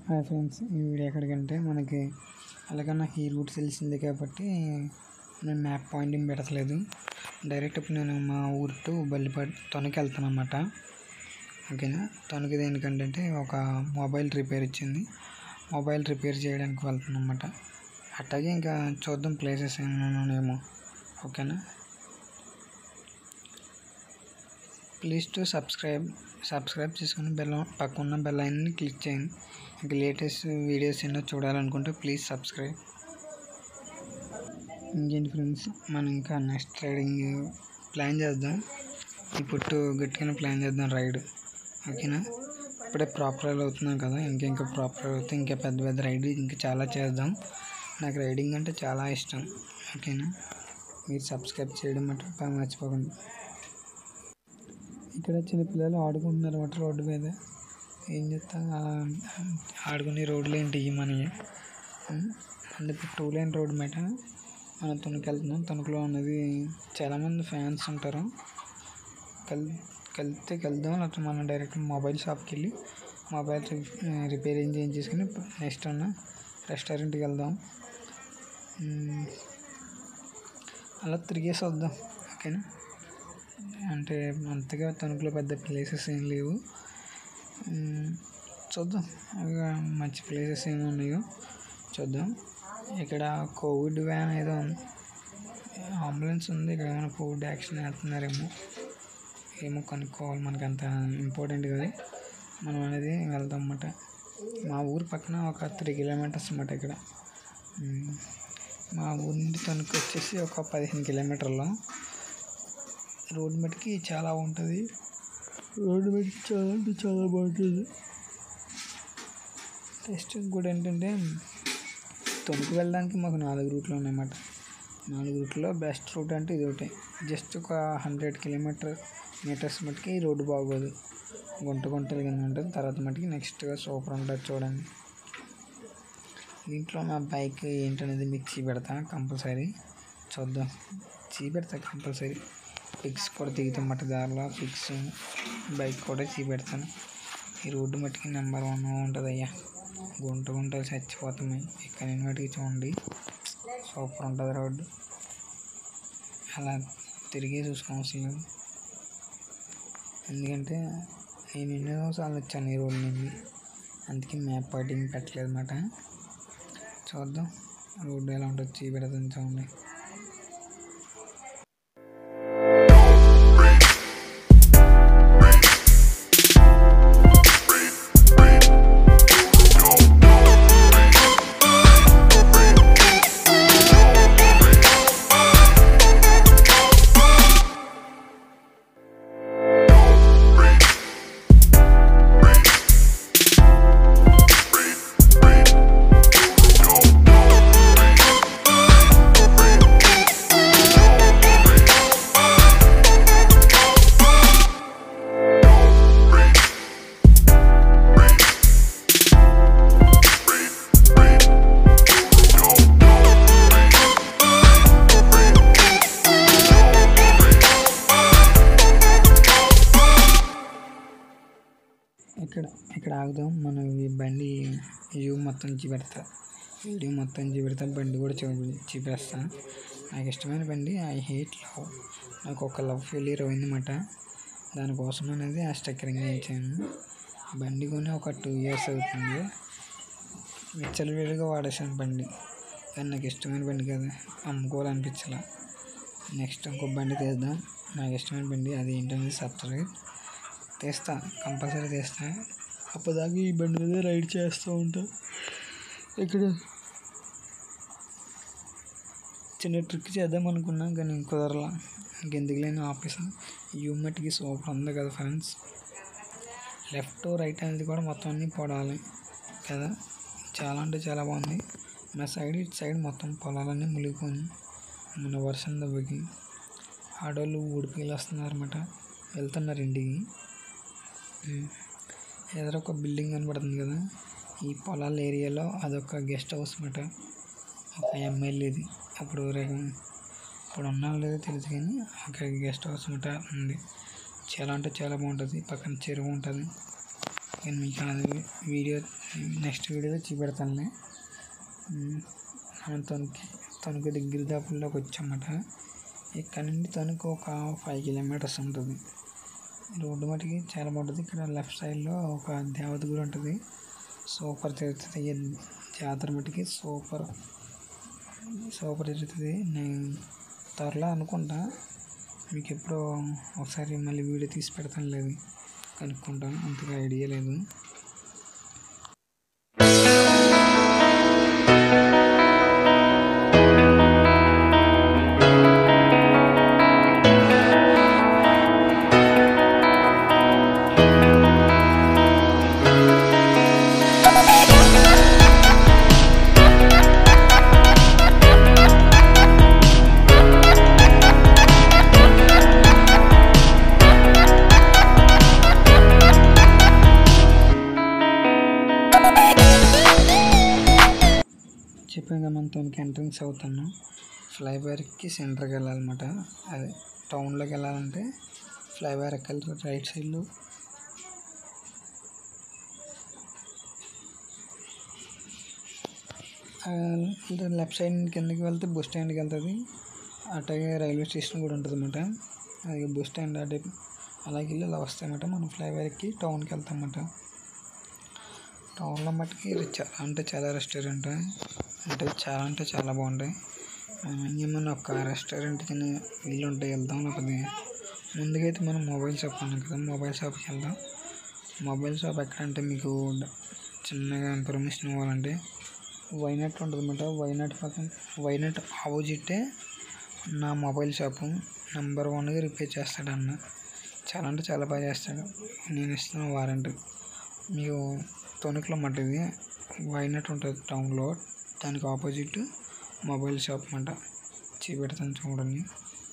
hi friends ఈ video ఎక్కడికంటే మనకి అలాగన్నా ఈ రూట్ తెలిసింది కాబట్టి నేను మ్యాప్ పాయింటింగ్ పెట్టట్లేదు డైరెక్ట్ ఇప్పుడు నేను మా ఊరు టు బల్లిపాటి తొనకి వెళ్తాను అనమాట ఓకేనా తొనకి దేనికంటే ఒక మొబైల్ రిపేర్ ఇచ్చింది మొబైల్ రిపేర్ చేయడానికి వెళ్తున్నాను అనమాట అట్లాగే ఇంకా చూద్దాం ప్లేసెస్ ఏమేమో ఓకేనా ప్లీజ్ టు సబ్స్క్రైబ్ సబ్స్క్రైబ్ చేసుకుని బెల్ పక్కన బెల్ ఐన్ని క్లిక్ చేయండి ఇంకా లేటెస్ట్ వీడియోస్ ఎన్నో చూడాలనుకుంటే ప్లీజ్ సబ్స్క్రైబ్ ఇంకేంటి ఫ్రెండ్స్ మనం ఇంకా నెక్స్ట్ రైడింగ్ ప్లాన్ చేద్దాం ఇప్పుడు గట్టిగానే ప్లాన్ చేద్దాం రైడ్ ఓకేనా ఇప్పుడే ప్రాపర్ అవుతున్నాం కదా ఇంకా ఇంకా ప్రాపర్ అవుతే ఇంకా పెద్ద పెద్ద రైడ్ ఇంకా చాలా చేద్దాం నాకు రైడింగ్ అంటే చాలా ఇష్టం ఓకేనా మీరు సబ్స్క్రైబ్ చేయడం మటుకు మర్చిపోకండి ఇక్కడ చిన్న పిల్లలు ఆడుకుంటున్నారు అన్నమాట రోడ్డు మీద ఏం చేస్తాం అలా ఆడుకునే రోడ్లు ఏంటి ఇవి మనవి అంటే టూ లైన్ రోడ్ మాట మనం తణుకు వెళ్తున్నాం తణుకులో ఉన్నది చాలామంది ఫ్యాన్స్ ఉంటారు కల్ కలిస్తే వెళ్దాం లేకపోతే మనం డైరెక్ట్ మొబైల్ షాప్కి వెళ్ళి మొబైల్ రిపేరింగ్ చేయించేసుకుని నెక్స్ట్ ఉన్న రెస్టారెంట్కి వెళ్దాం అలా తిరిగేసి వద్దాం ఓకేనా అంటే అంతగా తణుకులో పెద్ద ప్లేసెస్ ఏం లేవు చూద్దాం మంచి ప్లేసెస్ ఏమి ఉన్నాయో చూద్దాం ఇక్కడ కోవిడ్ వ్యాన్ ఏదో అంబులెన్స్ ఉంది ఇక్కడ ఏమైనా కోవిడ్ యాక్షన్ వేస్తున్నారేమో ఏమో కనుక్కోవాలి మనకి అంత ఇంపార్టెంట్ కదా మనం అనేది వెళ్దాం అన్నమాట మా ఊరు పక్కన ఒక త్రీ కిలోమీటర్స్ అన్నమాట ఇక్కడ మా ఊరి నుండి తణుకు వచ్చేసి ఒక పదిహేను కిలోమీటర్లు రోడ్ మటుకి చాలా ఉంటుంది రోడ్డు మటుకి చాలా అంటే చాలా బాగుంటుంది నెక్స్ట్ ఇంకోటి ఏంటంటే తణుకు వెళ్ళడానికి మాకు నాలుగు రూట్లు ఉన్నాయన్నమాట నాలుగు రూట్లో బెస్ట్ రూట్ అంటే ఇది ఒకటి జస్ట్ ఒక హండ్రెడ్ కిలోమీటర్ మీటర్స్ మటుకి రోడ్డు బాగోదు గుంట గుంటలు కింద ఉంటుంది తర్వాత మటుకి నెక్స్ట్గా సూపర్ ఉంటుంది చూడండి దీంట్లో నా బైక్ ఏంటనేది మీకు చూపెడతా కంపల్సరీ చూద్దాం చూపెడతా కంపల్సరీ పిక్స్ కూడా దిగుతాం మట్టి దారిలో పిక్స్ బైక్ కూడా చూపెడతాను ఈ రోడ్డు మట్టికి నెంబర్ వన్ ఉంటుంది అయ్యా గుంట గుంటలు చచ్చిపోతున్నాయి ఇక్కడ మట్టికి చూడండి సూపర్ ఉంటుంది రోడ్డు అలా తిరిగే చూసుకోవాల్సిన లేదు ఎందుకంటే నేను ఎన్నో సార్లు వచ్చాను ఈ రోడ్డు నుండి అందుకే మ్యాప్ పాయింటింగ్ పెట్టలేదు అన్నమాట చూద్దాం రోడ్డు ఎలా ఉంటుంది చూపెడతాను చూడండి ఇక్కడ ఇక్కడ ఆగుదాం మనం ఈ బండి వ్యూ మొత్తం చూపెడతా వీడియో మొత్తం చూపెడతా బండి కూడా చూ చూపిస్తా నాకు ఇష్టమైన బండి ఐ హేట్ లవ్ నాకు ఒక లవ్ ఫెయిలియర్ అయిందన్నమాట దానికోసం అనేది ఆ స్టక్కరింగ్ చేయించాను బండి కొని ఒక టూ ఇయర్స్ అవుతుంది విచ్చలవిడిగా వాడేసాను బండి కానీ నాకు ఇష్టమైన బండి కదా అమ్ముకోవాలనిపించలే నెక్స్ట్ ఇంకో బండి తీద్దాం నాకు ఇష్టమైన బండి అది ఏంటనేది సబ్స్క్రైబ్ తీస్తా కంపల్సరీ తీస్తా అప్పటిదాకా ఈ బండి మీద రైడ్ చేస్తూ ఉంటా ఇక్కడ చిన్న ట్రిక్ చేద్దాం అనుకున్నా కానీ కుదరలా ఇంకెందుకు లేని ఆఫీస్ యూమెట్కి సూపర్ ఉంది కదా ఫ్రెండ్స్ లెఫ్ట్ రైట్ అనేది కూడా మొత్తం అన్నీ పొడాలి కదా చాలా అంటే చాలా బాగుంది నా సైడ్ ఇటు సైడ్ మొత్తం పొలాలన్నీ మునిగిపోయి మన వర్షం దెబ్బకి ఆడవాళ్ళు ఊడిపిల్లు వస్తున్నారు అనమాట వెళ్తున్నారు ఇంటికి ఎదురు ఒక బిల్డింగ్ కనబడుతుంది కదా ఈ పొలాల ఏరియాలో అదొక గెస్ట్ హౌస్ అన్నమాట ఒక ఎమ్మెల్యేది అప్పుడు ఇప్పుడు ఉన్నా లేదో తెలుసు కానీ ఒక గెస్ట్ హౌస్ అన్నమాట ఉంది చాలా అంటే చాలా బాగుంటుంది పక్కన చెరువు ఉంటుంది నేను మీకు అది వీడియో నెక్స్ట్ వీడియోలో చూపెడతానులే ఉమ్, మనం తణుకు తణుకు దగ్గర దాపుల్లోకి వచ్చామన్నమాట ఇక్కడ నుండి తణుకు ఒక ఫైవ్ కిలోమీటర్స్ ఉంటుంది రోడ్డు మటుకి చాలా బాగుంటుంది ఇక్కడ లెఫ్ట్ సైడ్లో ఒక దేవత గుడి ఉంటుంది సూపర్ జరుగుతుంది ఈ జాతర మటుకి సూపర్ సూపర్ జరుగుతుంది నేను త్వరలో అనుకుంటా మీకు ఎప్పుడో ఒకసారి మళ్ళీ వీడియో తీసి పెడతాను లేదు కనుక్కుంటాను అంతగా ఐడియా లేదు చెప్పాను కదా మనం తనకి ఎంట్రన్స్ అవుతాను ఫ్లైఓవర్కి సెంటర్కి వెళ్ళాలన్నమాట అదే టౌన్లోకి వెళ్ళాలంటే ఫ్లైఓవర్ ఎక్కాలి రైట్ సైడ్లో లెఫ్ట్ సైడ్ కిందకి వెళ్తే బస్ స్టాండ్కి వెళ్తుంది అట్లాగే రైల్వే స్టేషన్ కూడా ఉంటుంది అన్నమాట అది బస్ స్టాండ్ అటే అలాగే వెళ్ళి అలా వస్తాయన్నమాట మనం ఫ్లైఓవర్ ఎక్కి టౌన్కి వెళ్తాం అన్నమాట టౌన్లో మట్టుకి చాలా అంటే చాలా రెస్టారెంట్ అంటే చాలా అంటే చాలా బాగుంటాయి ఏమన్నా ఒక రెస్టారెంట్ తినే వీలు ఉంటే వెళ్దాం లేకపోతే ముందుకైతే మనం మొబైల్ షాప్ అన్నాం కదా మొబైల్ షాప్కి వెళ్దాం మొబైల్ షాప్ ఎక్కడంటే మీకు చిన్నగా ఇన్ఫర్మేషన్ ఇవ్వాలంటే వైనట్ ఉంటుంది అన్నమాట వైనట్ పక్కన వైనట్ ఆపోజిట్టే నా మొబైల్ షాపు నెంబర్ వన్గా రిపేర్ చేస్తాడు అన్న చాలా అంటే చాలా బాగా చేస్తాడు నేను ఇస్తున్న వారంటీ మీకు తణుకులో మట్టిది వైనట్ ఉంటుంది టౌన్లో దానికి ఆపోజిట్ మొబైల్ షాప్ అన్నమాట చూపెడతాను చూడండి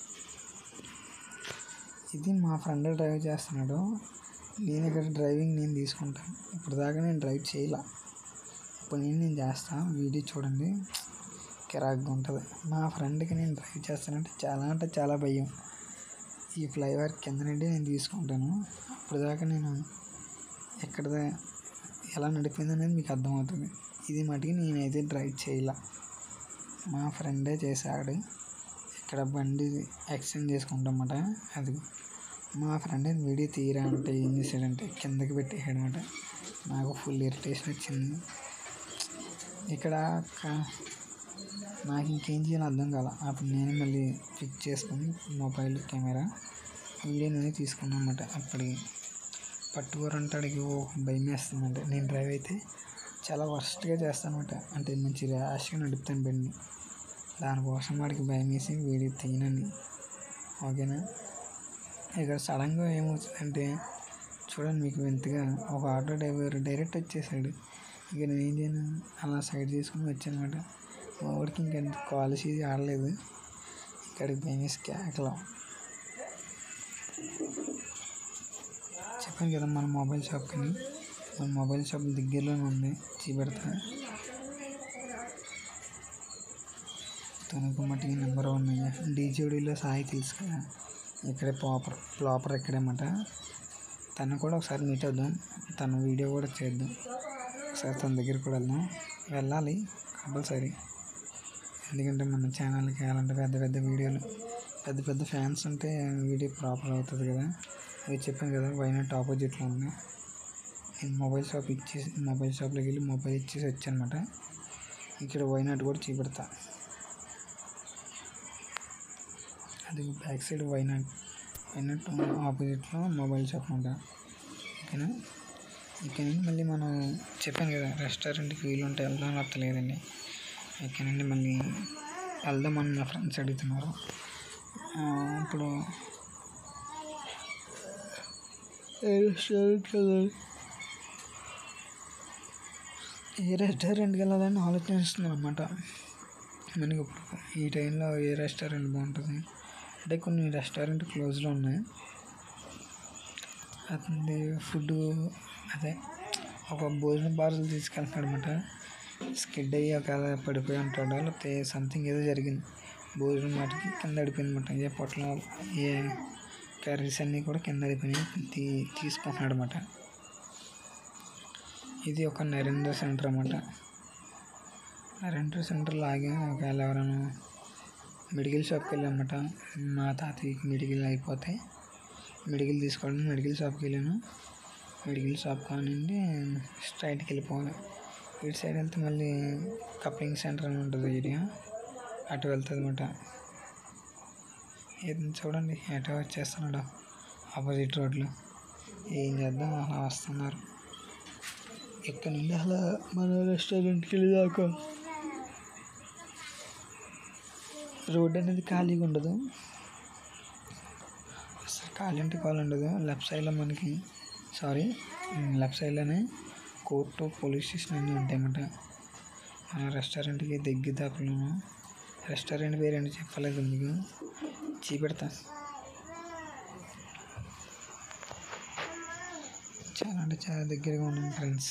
ఇది మా ఫ్రెండ్ డ్రైవ్ చేస్తున్నాడు నేను ఇక్కడ డ్రైవింగ్ నేను తీసుకుంటాను ఇప్పుడు దాకా నేను డ్రైవ్ చేయలే ఇప్పుడు నేను నేను చేస్తాను వీడియో చూడండి కిరాక్గా ఉంటుంది మా ఫ్రెండ్కి నేను డ్రైవ్ చేస్తానంటే చాలా అంటే చాలా భయం ఈ ఫ్లైఓవర్ కింద నుండి నేను తీసుకుంటాను అప్పుడు దాకా నేను ఎక్కడ ఎలా నడిపింది అనేది మీకు అర్థమవుతుంది ఇది మటుకి నేనైతే డ్రైవ్ చేయలే మా ఫ్రెండే చేశాడు ఇక్కడ బండి ఎక్స్చేంజ్ చేసుకుంటామన్నమాట అది మా ఫ్రెండ్ వీడియో తీరా అంటే ఏం చేశాడంటే కిందకి పెట్టేసాడనమాట నాకు ఫుల్ ఇరిటేషన్ వచ్చింది ఇక్కడ క- నాకు ఇంకేం చేయాలో అర్థం కాల అప్పుడు నేను మళ్ళీ ఫిక్స్ చేసుకొని మొబైల్ కెమెరా వీడియో నేను తీసుకున్నాను అన్నమాట అప్పటికి పట్టుకోరంటే అడిగి ఓ భయం వేస్తుందంటే నేను డ్రైవ్ అయితే చాలా వర్స్ట్గా చేస్తాను అనమాట అంటే మంచి ర్యాష్గా నడుపుతాను బండి దానికోసం వాడికి భయం వేసి వీడియో తీయనని ఓకేనా ఇక్కడ సడన్గా ఏమవుతుందంటే చూడండి మీకు వింతగా ఒక ఆటో డ్రైవర్ డైరెక్ట్ వచ్చేసాడు ఇక నేను ఏం చేయను అలా సైడ్ తీసుకుని వచ్చాను అనమాట మా వాడికి ఇంకా కాల్ చేసి ఆడలేదు ఇక్కడికి భయం వేసి కేకలం చెప్పాను కదా మన మొబైల్ షాప్ కని మన మొబైల్ షాప్ దగ్గరలోనే ఉంది చూపెడతా తనకు మట్టికి నెంబర్ వన్ డీజేడీలో సాయి తెలుసు కదా ఇక్కడే ప్రాపర్ ప్రాపర్ ఇక్కడేమాట తను కూడా ఒకసారి మీట్ అవుదాం తన వీడియో కూడా చేద్దాం ఒకసారి తన దగ్గరికి కూడా వెళ్దాం వెళ్ళాలి కంపల్సరీ ఎందుకంటే మన ఛానల్కి అలాంటి పెద్ద పెద్ద వీడియోలు పెద్ద పెద్ద ఫ్యాన్స్ ఉంటే వీడియో ప్రాపర్ అవుతుంది కదా అది చెప్పాను కదా వైనాట్ ఆపోజిట్లో ఉంది నేను మొబైల్ షాప్ ఇచ్చేసి మొబైల్ షాప్లోకి వెళ్ళి మొబైల్ ఇచ్చేసి వచ్చానమాట ఇక్కడ వైనాట్ కూడా చూపెడతా అది బ్యాక్ సైడ్ వైనాట్ వైనాట్ ఆపోజిట్లో మొబైల్ షాప్ ఉంటా ఓకేనా ఇక్కడ నుండి మళ్ళీ మనం చెప్పాను కదా రెస్టారెంట్కి వీలు ఉంటే వెళ్దాం లేకపోతే లేదండి ఇక్కడ నుండి మళ్ళీ వెళ్దామని నా ఫ్రెండ్స్ అడుగుతున్నారు ఆ, ఇప్పుడు ఏ రెస్టారెంట్కి వెళ్ళాలి ఏ రెస్టారెంట్కి వెళ్ళాలని ఆలోచిస్తున్నాను అనమాట మనకి ఇప్పుడు ఈ టైంలో ఏ రెస్టారెంట్ బాగుంటుంది అంటే కొన్ని రెస్టారెంట్ క్లోజ్లో ఉన్నాయి అతని ఫుడ్ అదే ఒక భోజనం పార్సల్ తీసుకెళ్తున్నాడు అనమాట స్కిడ్ అయ్యి ఒక పడిపోయి ఉంటాడు లేకపోతే సంథింగ్ ఏదో జరిగింది భోజనం మాటకి కింద పడిపోయింది అనమాట ఏ పొట్లం ఏ కర్రీస్ అన్నీ కూడా కింద పడిపోయినాయి తీ తీసుకుంటున్నాడు అనమాట ఇది ఒక నరేంద్ర సెంటర్ అన్నమాట నరేంద్ర సెంటర్లో ఆగి ఒకవేళ ఎవరైనా మెడికల్ షాప్కి వెళ్ళామన్నమాట మా తాతయ్యకి మెడికల్ అయిపోతే మెడికల్ తీసుకోవడం మెడికల్ షాప్కి వెళ్ళాను మెడికల్ షాప్ కానివ్వండి స్ట్రైట్కి వెళ్ళిపోవాలి ఇటు సైడ్ వెళ్తే మళ్ళీ కప్లింగ్ సెంటర్ అని ఉంటుంది ఏరియా అటు వెళ్తుంది అనమాట ఇది చూడండి ఎటో వచ్చేస్తున్నాడు ఆపోజిట్ రోడ్లో ఏం చేద్దాం అలా వస్తున్నారు ఇక్కడ నుండి అలా మన రెస్టారెంట్కి వెళ్ళేదాకా రోడ్ అనేది ఖాళీగా ఉండదు అసలు ఖాళీ అంటే ఖాళీ ఉండదు లెఫ్ట్ సైడ్లో మనకి సారీ లెఫ్ట్ సైడ్లోనే కోర్టు పోలీస్ స్టేషన్ అన్నీ ఉంటాయన్నమాట మన రెస్టారెంట్కి దగ్గర దాపులను రెస్టారెంట్ పేరేంటి చెప్పలేదు మీకు చూపెడతా చాలా అంటే చాలా దగ్గరగా ఉన్నాం ఫ్రెండ్స్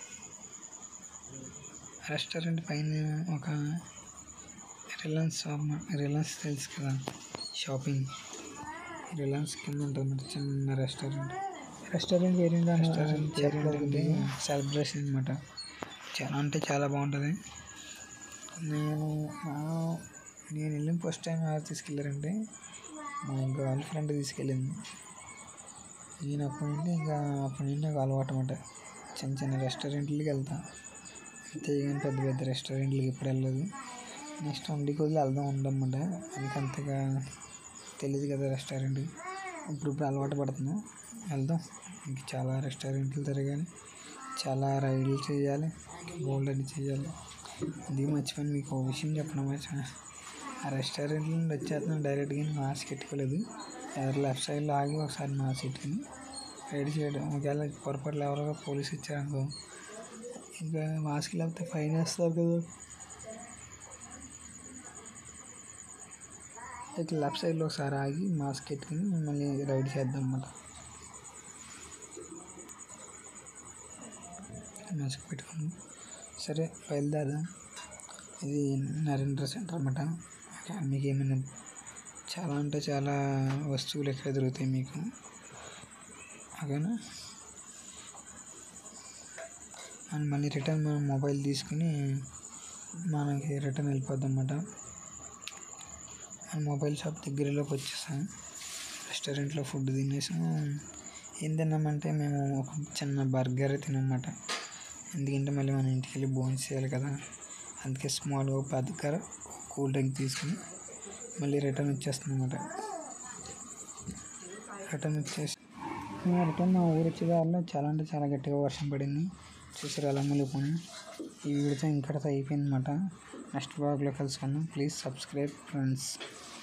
రెస్టారెంట్ పైన ఒక రిలయన్స్ షాప్ రిలయన్స్ తెలుసు కదా షాపింగ్ రిలయన్స్ కింద ఉంటుంది చిన్న రెస్టారెంట్ రెస్టారెంట్ పేరు రెస్టారెంట్ చెప్పలేదు సెలబ్రేషన్ అనమాట చాలా అంటే చాలా బాగుంటుంది నేను మా నేను వెళ్ళిన ఫస్ట్ టైం ఎవరు తీసుకెళ్ళారంటే మా గర్ల్ ఫ్రెండ్ తీసుకెళ్ళింది నేను అప్పటి నుండి ఇంకా అప్పటి నుండి నాకు అలవాటు అనమాట చిన్న చిన్న రెస్టారెంట్లకి వెళ్తా అంతే కానీ పెద్ద పెద్ద రెస్టారెంట్లకి ఎప్పుడు వెళ్ళలేదు నెక్స్ట్ వండి కొద్ది వెళ్దాం ఉండమాట అందుకే అంతగా తెలియదు కదా రెస్టారెంట్ ఇప్పుడు ఇప్పుడు అలవాటు పడుతున్నాం వెళ్దాం ఇంక చాలా రెస్టారెంట్లు తిరగాలి చాలా రైడ్లు చేయాలి గోల్డ్ అని చేయాలి ఇది మర్చిపోయాను మీకు ఒక విషయం చెప్పడం మర్చిపోయాను ఆ రెస్టారెంట్ నుండి వచ్చేస్తున్నాను డైరెక్ట్గా మాస్క్ పెట్టుకోలేదు ఎవరు లెఫ్ట్ సైడ్లో ఆగి ఒకసారి మాస్క్ పెట్టుకుని రైడ్ చేయడం ఒకవేళ పొరపాట్లు ఎవరో పోలీస్ ఇచ్చారనుకో ఇంకా మాస్క్ లేకపోతే ఫైన్ వేస్తారు కదా ఇట్లా లెఫ్ట్ సైడ్లో ఒకసారి ఆగి మాస్క్ పెట్టుకుని మళ్ళీ రైడ్ చేద్దాం అన్నమాట మాస్క్ పెట్టుకుని సరే బయలుదేరదాం ఇది నరేంద్ర సెంటర్ అన్నమాట మీకు ఏమైనా చాలా అంటే చాలా వస్తువులు ఎక్కడ దొరుకుతాయి మీకు ఓకేనా అండ్ మళ్ళీ రిటర్న్ మనం మొబైల్ తీసుకుని మనకి రిటర్న్ వెళ్ళిపోద్దాం అన్నమాట అండ్ మొబైల్ షాప్ దగ్గరలోకి వచ్చేసాం రెస్టారెంట్లో ఫుడ్ తినేసాం ఏం తిన్నామంటే మేము ఒక చిన్న బర్గర్ తినమాట ఎందుకంటే మళ్ళీ మన ఇంటికి వెళ్ళి భోజనం చేయాలి కదా అందుకే స్మాల్గా ఒక బర్గర్ కూల్ డ్రింక్ తీసుకుని మళ్ళీ రిటర్న్ వచ్చేస్తున్నాం అన్నమాట రిటర్న్ వచ్చేసి మేము రిటర్న్ మా ఊరు వచ్చే దారిలో చాలా అంటే చాలా గట్టిగా వర్షం పడింది చూసారు ఎలా మునిగిపోయి ఈ వీడియోతో ఇంకటితో అయిపోయింది అనమాట నెక్స్ట్ బ్లాగ్లో కలుసుకుందాం ప్లీజ్ సబ్స్క్రైబ్ ఫ్రెండ్స్